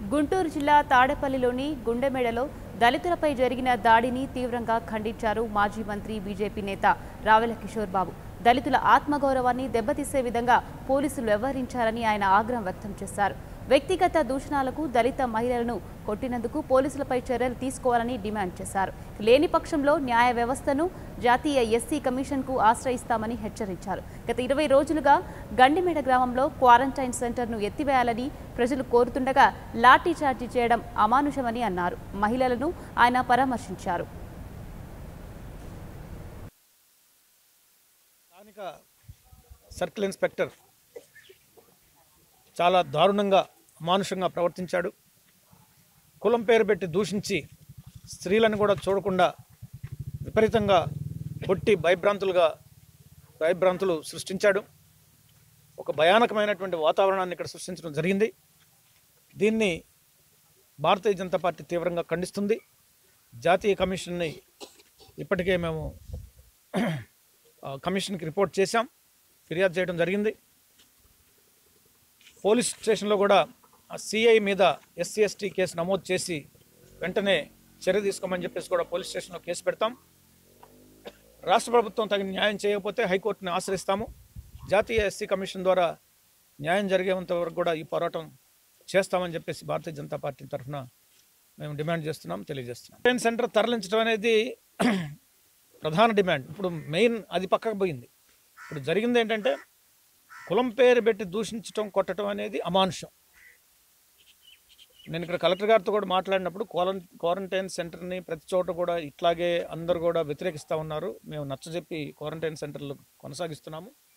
గుంటూరు జిల్లా తాడేపల్లిలోని గుండెమేడలో దళితులపై జరిగిన దాడిని తీవ్రంగా ఖండించారు మాజీ మంత్రి బీజేపీ నేత రావెల కిషోర్ బాబు దళితుల ఆత్మగౌరవాన్ని దెబ్బతీసే విధంగా పోలీసులు వ్యవహరించారని ఆయన ఆగ్రహం వ్యక్తం చేశారు వ్యక్తిగత దూషణాలకు దళిత మహిళలను కొట్టినందుకు పోలీసులపై చర్యలు తీసుకోవాలని డిమాండ్ చేశారు లేని పక్షంలో న్యాయ వ్యవస్థను జాతీయ ఎస్సీ కమిషన్కు ఆశ్రయిస్తామని హెచ్చరించారు గత ఇరవై రోజులుగా గండిమేడ గ్రామంలో క్వారంటైన్ సెంటర్ను ఎత్తివేయాలని ప్రజలు కోరుతుండగా లాఠీ చార్జీ చేయడం అమానుషమని అన్నారు మహిళలను ఆయన పరామర్శించారు స్థానిక సర్కిల్ ఇన్స్పెక్టర్ చాలా దారుణంగా అమానుషంగా ప్రవర్తించాడు కులం పేరు పెట్టి దూషించి స్త్రీలను కూడా చూడకుండా విపరీతంగా కొట్టి భయభ్రాంతులుగా భయభ్రాంతులు సృష్టించాడు ఒక భయానకమైనటువంటి వాతావరణాన్ని ఇక్కడ సృష్టించడం జరిగింది దీన్ని భారతీయ జనతా పార్టీ తీవ్రంగా ఖండిస్తుంది జాతీయ కమిషన్ని ఇప్పటికే మేము ఆ, కమిషన్కి రిపోర్ట్ చేశాం ఫిర్యాదు చేయడం జరిగింది పోలీస్ స్టేషన్లో కూడా ఆ సిఐ మీద ఎస్సీ ఎస్టీ కేసు నమోదు చేసి వెంటనే చర్య తీసుకోమని చెప్పేసి కూడా పోలీస్ స్టేషన్లో కేసు పెడతాం రాష్ట్ర ప్రభుత్వం తగిన న్యాయం చేయకపోతే హైకోర్టుని ఆశ్రయిస్తాము జాతీయ ఎస్సీ కమిషన్ ద్వారా న్యాయం జరిగేంత వరకు కూడా ఈ పోరాటం చేస్తామని చెప్పేసి భారతీయ జనతా పార్టీ తరఫున మేము డిమాండ్ చేస్తున్నాం తెలియజేస్తున్నాం ట్రైన్ సెంటర్ తరలించడం అనేది ప్రధాన డిమాండ్ ఇప్పుడు మెయిన్ అది పక్కకు పోయింది ఇప్పుడు జరిగింది ఏంటంటే కులం పేరు పెట్టి దూషించడం కొట్టడం అనేది అమానుషం నేను ఇక్కడ కలెక్టర్ గారితో కూడా మాట్లాడినప్పుడు క్వారం క్వారంటైన్ సెంటర్ని ప్రతి చోట కూడా ఇట్లాగే అందరూ కూడా వ్యతిరేకిస్తూ ఉన్నారు మేము నచ్చజెప్పి క్వారంటైన్ సెంటర్లు కొనసాగిస్తున్నాము